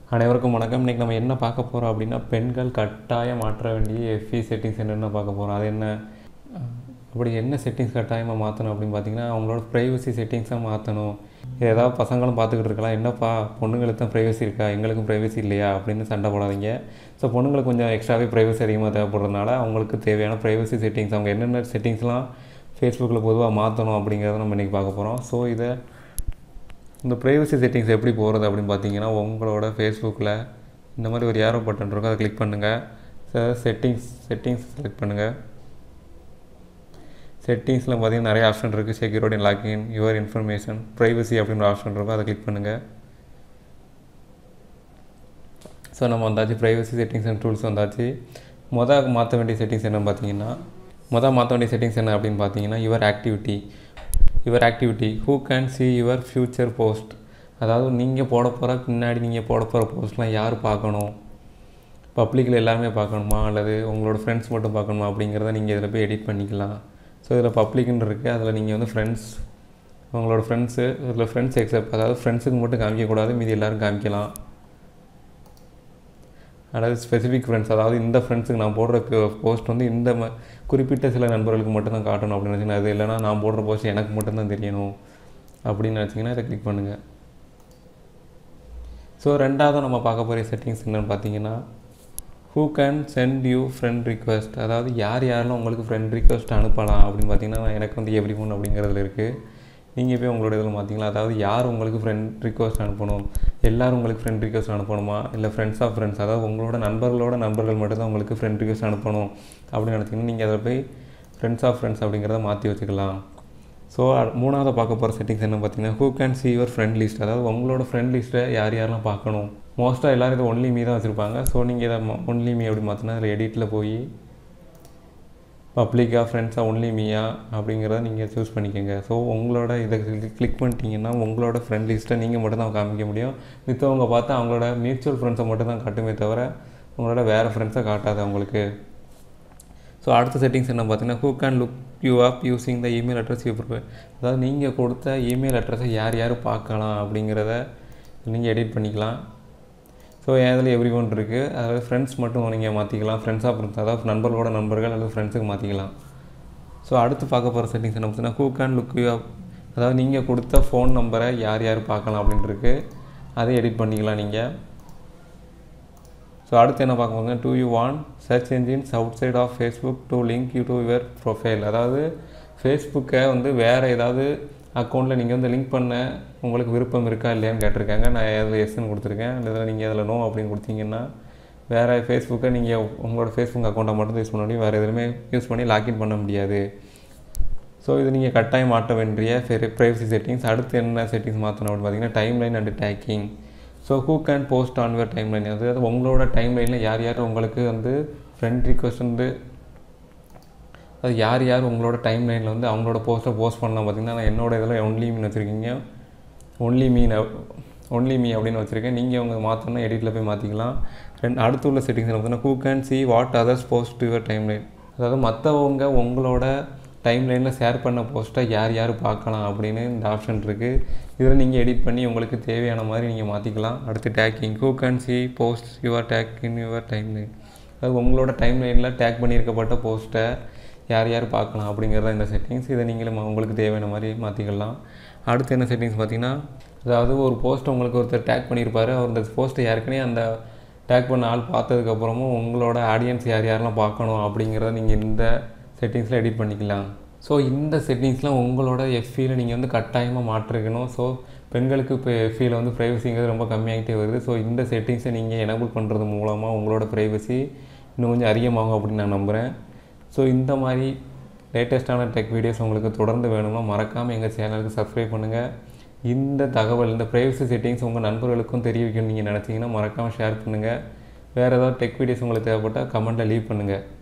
அனைவருக்கும் வணக்கம் இன்றைக்கி நம்ம என்ன பார்க்க போகிறோம் அப்படின்னா பெண்கள் கட்டாயம் மாற்ற வேண்டிய எஃப்இ செட்டிங்ஸ் என்னென்ன பார்க்க போகிறோம் அது என்ன அஹ், அப்படி என்ன செட்டிங்ஸ் கட்டாயமாக மாற்றணும் அப்படின்னு பார்த்தீங்கன்னா அவங்களோட ப்ரைவசி செட்டிங்ஸாக மாற்றணும் ஏதாவது பசங்களும் பார்த்துக்கிட்டு இருக்கலாம் என்னப்பா பொண்ணுங்களுக்கு தான் ப்ரைவசி இருக்கா எங்களுக்கும் ப்ரைவசி இல்லையா அப்படின்னு சண்டை போடாதீங்க ஸோ பொண்ணுங்களுக்கு கொஞ்சம் எக்ஸ்ட்ராவே ப்ரைவசி அதிகமாக தேவைப்படுறதுனால அவங்களுக்கு தேவையான ப்ரைவசி செட்டிங்ஸ் அவங்க என்னென்ன செட்டிங்ஸ்லாம் ஃபேஸ்புக்கில் பொதுவாக மாற்றணும் அப்படிங்கிறத நம்ம இன்றைக்கி பார்க்க போகிறோம் ஸோ இதை இந்த ப்ரைவசி செட்டிங்ஸ் எப்படி போகிறது அப்படின்னு பார்த்தீங்கன்னா உங்களோட ஃபேஸ்புக்கில் இந்த மாதிரி ஒரு ஏரோ பட்டன் இருக்கும் அதை கிளிக் பண்ணுங்கள் செட்டிங்ஸ் செட்டிங்ஸ் செலக்ட் பண்ணுங்கள் செட்டிங்ஸில் பார்த்தீங்கன்னா நிறைய ஆப்ஷன் இருக்குது security login your information privacy அப்படின்ற ஆப்ஷன் இருக்கும் அதை கிளிக் பண்ணுங்கள் ஸோ நம்ம வந்தாச்சு ப்ரைவசி செட்டிங்ஸ் அண்ட் டூல்ஸ் வந்தாச்சு மொதல் மாற்ற வேண்டிய செட்டிங்ஸ் என்னன்னு பார்த்தீங்கன்னா மொதல் மாற்ற வேண்டிய செட்டிங்ஸ் என்ன அப்படின்னு பார்த்தீங்கன்னா your activity your activity who can see your future post அதாவது நீங்கள் போட போகிற பின்னாடி நீங்கள் போட போகிற போஸ்ட்லாம் யார் பார்க்கணும் பப்ளிக்கில் எல்லாருமே பார்க்கணுமா அல்லது உங்களோட ஃப்ரெண்ட்ஸ் மட்டும் பார்க்கணுமா அப்படிங்கிறத நீங்கள் இதில் போய் எடிட் பண்ணிக்கலாம் ஸோ இதில் பப்ளிக்னு இருக்குது அதில் நீங்கள் வந்து ஃப்ரெண்ட்ஸ் உங்களோட ஃப்ரெண்ட்ஸு இதில் ஃப்ரெண்ட்ஸ் எக்ஸப்ட் அதாவது ஃப்ரெண்ட்ஸுக்கு மட்டும் காமிக்கக்கூடாது மீதி எல்லோரும் காமிக்கலாம் அதாவது ஸ்பெசிஃபிக் ஃப்ரெண்ட்ஸ் அதாவது இந்த ஃப்ரெண்ட்ஸுக்கு நான் போடுற போஸ்ட் வந்து இந்த ம குறிப்பிட்ட சில நண்பர்களுக்கு மட்டும்தான் காட்டணும் அப்படின்னு நினச்சிங்கன்னா அது இல்லைனா நான் போடுற போஸ்ட் எனக்கு மட்டும்தான் தெரியணும் அப்படின்னு நினச்சிங்கன்னா இதை கிளிக் பண்ணுங்கள் ஸோ ரெண்டாவது நம்ம பார்க்க போகிற செட்டிங்ஸ் என்னென்னு பார்த்தீங்கன்னா who can send you friend request அதாவது யார் யாரெல்லாம் உங்களுக்கு ஃப்ரெண்ட் ரிக்வெஸ்ட் அனுப்பலாம் அப்படின்னு பார்த்தீங்கன்னா எனக்கு வந்து எவ்ரி ஒன் அப்படிங்கிறதுல இருக்குது நீங்கள் போய் உங்களோட இதில் பார்த்தீங்களா அதாவது யார் உங்களுக்கு ஃப்ரெண்ட் ரிக்வெஸ்ட் அனுப்பணும் எல்லாரும் உங்களுக்கு ஃப்ரெண்ட் ரிக்வெஸ்ட் அனுப்பணுமா இல்லை ஃப்ரெண்ட்ஸ் ஆஃப் ஃப்ரெண்ட்ஸ் அதாவது உங்களோட நண்பர்களோட நண்பர்கள் மட்டும்தான் உங்களுக்கு ஃப்ரெண்ட் ரிக்வெஸ்ட் அனுப்பணும் அப்படின்னு நினச்சிங்கன்னா நீங்கள் அதில் போய் ஃப்ரெண்ட்ஸ் ஆஃப் ஃப்ரெண்ட்ஸ் அப்படிங்கிறத மாற்றி வச்சுக்கலாம் ஸோ மூணாவது பார்க்க போகிற செட்டிங்ஸ் என்ன பார்த்தீங்கன்னா who can see your friend list அதாவது உங்களோட ஃப்ரெண்ட் லிஸ்ட்டை யார் யாரெல்லாம் பார்க்கணும் மோஸ்ட்டாக எல்லோரும் இதை ஒன்லி மீ தான் வச்சுருப்பாங்க ஸோ நீங்கள் இதை ஒன்லி மீ அப்படி மாற்றினா அதில் எடிட்டில் போய் பப்ளிக்காக ஃப்ரெண்ட்ஸாக ஒன்லி மீயா அப்படிங்கிறத நீங்கள் சூஸ் பண்ணிக்கோங்க ஸோ உங்களோட இதை கிளிக் பண்ணிட்டீங்கன்னா உங்களோட ஃப்ரெண்ட் லிஸ்ட்டை நீங்கள் மட்டும் தான் காமிக்க முடியும் மித்தவங்க பார்த்தா அவங்களோட மியூச்சுவல் ஃப்ரெண்ட்ஸை மட்டும் தான் காட்டுமே தவிர உங்களோட வேறு ஃப்ரெண்ட்ஸை காட்டாது அவங்களுக்கு ஸோ அடுத்த செட்டிங்ஸ் என்ன பார்த்தீங்கன்னா who can look you up using the email address you prefer அதாவது நீங்கள் கொடுத்த இமெயில் அட்ரஸை யார் யார் பார்க்கலாம் அப்படிங்கிறத நீங்கள் எடிட் பண்ணிக்கலாம் ஸோ என் இதில் எவ்ரி ஒன் இருக்குது அதாவது ஃப்ரெண்ட்ஸ் மட்டும் நீங்கள் மாற்றிக்கலாம் ஃப்ரெண்ட்ஸாக ஃப்ரெண்ட்ஸ் அதாவது நண்பர்களோட நண்பர்கள் அல்லது ஃப்ரெண்ட்ஸுக்கு மாற்றிக்கலாம் ஸோ அடுத்து பார்க்க போகிற செட்டிங்ஸ் என்ன பார்த்தீங்கன்னா who can look you up அதாவது நீங்கள் கொடுத்த ஃபோன் நம்பரை யார் யார் பார்க்கலாம் அப்படின்ட்டு இருக்கு அதை எடிட் பண்ணிக்கலாம் நீங்கள் ஸோ அடுத்து என்ன பார்க்க போங்க do you want search engines outside of Facebook to link you to your profile அதாவது ஃபேஸ்புக்கை வந்து வேறு ஏதாவது அக்கௌண்ட்டில் நீங்கள் வந்து லிங்க் பண்ண உங்களுக்கு விருப்பம் இருக்கா இல்லையான்னு கேட்டிருக்காங்க நான் அதில் எஸ்ன்னு கொடுத்துருக்கேன் இல்லை நீங்கள் அதில் நோ அப்படின்னு கொடுத்தீங்கன்னா வேறு ஃபேஸ்புக்கை நீங்கள் உங்களோட ஃபேஸ்புக் அக்கௌண்ட்டை மட்டும் யூஸ் பண்ண முடியும் வேறு எதுவுமே யூஸ் பண்ணி லாக்இன் பண்ண முடியாது ஸோ இது நீங்கள் கட்டாயம் மாற்ற வேண்டிய ப்ரைவசி செட்டிங்ஸ் அடுத்து என்ன செட்டிங்ஸ் மாற்றணும் அப்படின்னு பார்த்தீங்கன்னா timeline and tagging so who can post on your timeline அதாவது உங்களோட டைம் லைனில் யார் யார் உங்களுக்கு வந்து ஃப்ரெண்ட் ரிக்வஸ்ட் வந்து அது யார் யார் உங்களோட டைம் லைனில் வந்து அவங்களோட போஸ்ட்டை போஸ்ட் பண்ணலாம் பார்த்தீங்கன்னா நான் என்னோட இதில் ஒன்லி மீன் வச்சுருக்கீங்க ஒன்லி மீன் ஒன்லி மீ அப்படின்னு வச்சுருக்கேன் நீங்கள் உங்கள் மாற்றணும்னா எடிட்டில் போய் மாற்றிக்கலாம் ரெண்டு அடுத்து உள்ள செட்டிங்ஸ் பார்த்தீங்கன்னா who can see what others post your timeline அதாவது மற்றவங்க உங்களோட டைம் லைனில் ஷேர் பண்ண போஸ்ட்டை யார் யார் பார்க்கலாம் அப்படின்னு இந்த ஆப்ஷன் இருக்குது இதில் நீங்கள் எடிட் பண்ணி உங்களுக்கு தேவையான மாதிரி நீங்கள் மாற்றிக்கலாம் அடுத்து tagging who can see post your tag in your timeline அதாவது உங்களோட டைம் லைனில் டேக் பண்ணியிருக்கப்பட்ட போஸ்ட்டை யார் யார் பார்க்கலாம் அப்படிங்கிறத இந்த செட்டிங்ஸ் இதை நீங்களும் உங்களுக்கு தேவையான மாதிரி மாற்றிக்கலாம் அடுத்து என்ன செட்டிங்ஸ் பார்த்தீங்கன்னா அதாவது ஒரு போஸ்ட்டை உங்களுக்கு ஒருத்தர் டேக் பண்ணியிருப்பார் அவர் அந்த போஸ்ட்டை ஏற்கனவே அந்த டேக் பண்ண ஆள் பார்த்ததுக்கப்புறமும் உங்களோட ஆடியன்ஸ் யார் யாரெல்லாம் பார்க்கணும் அப்படிங்கிறத நீங்கள் இந்த செட்டிங்ஸில் எடிட் பண்ணிக்கலாம் ஸோ இந்த செட்டிங்ஸ்லாம் உங்களோட எஃபியில் நீங்கள் வந்து கட்டாயமாக மாற்றிருக்கணும் ஸோ பெண்களுக்கு இப்போ எஃபியில் வந்து ப்ரைவசிங்கிறது ரொம்ப கம்மியாகிட்டே வருது ஸோ இந்த செட்டிங்ஸை நீங்கள் எனபிள் பண்ணுறது மூலமாக உங்களோட ப்ரைவசி இன்னும் கொஞ்சம் அதிகமாகும் அப்படின்னு நான் நம்புகிறேன் ஸோ இந்த மாதிரி லேட்டஸ்ட்டான டெக் வீடியோஸ் உங்களுக்கு தொடர்ந்து வேணும்னா மறக்காமல் எங்கள் சேனலுக்கு சப்ஸ்கிரைப் பண்ணுங்கள் இந்த தகவல் இந்த ப்ரைவசி செட்டிங்ஸ் உங்கள் நண்பர்களுக்கும் தெரிய வைக்கணும்னு நீங்கள் நினச்சிங்கன்னா மறக்காமல் ஷேர் பண்ணுங்கள் வேறு ஏதாவது டெக் வீடியோஸ் உங்களுக்கு தேவைப்பட்டால் கமெண்ட்டில் லீவ் பண்ணுங்கள்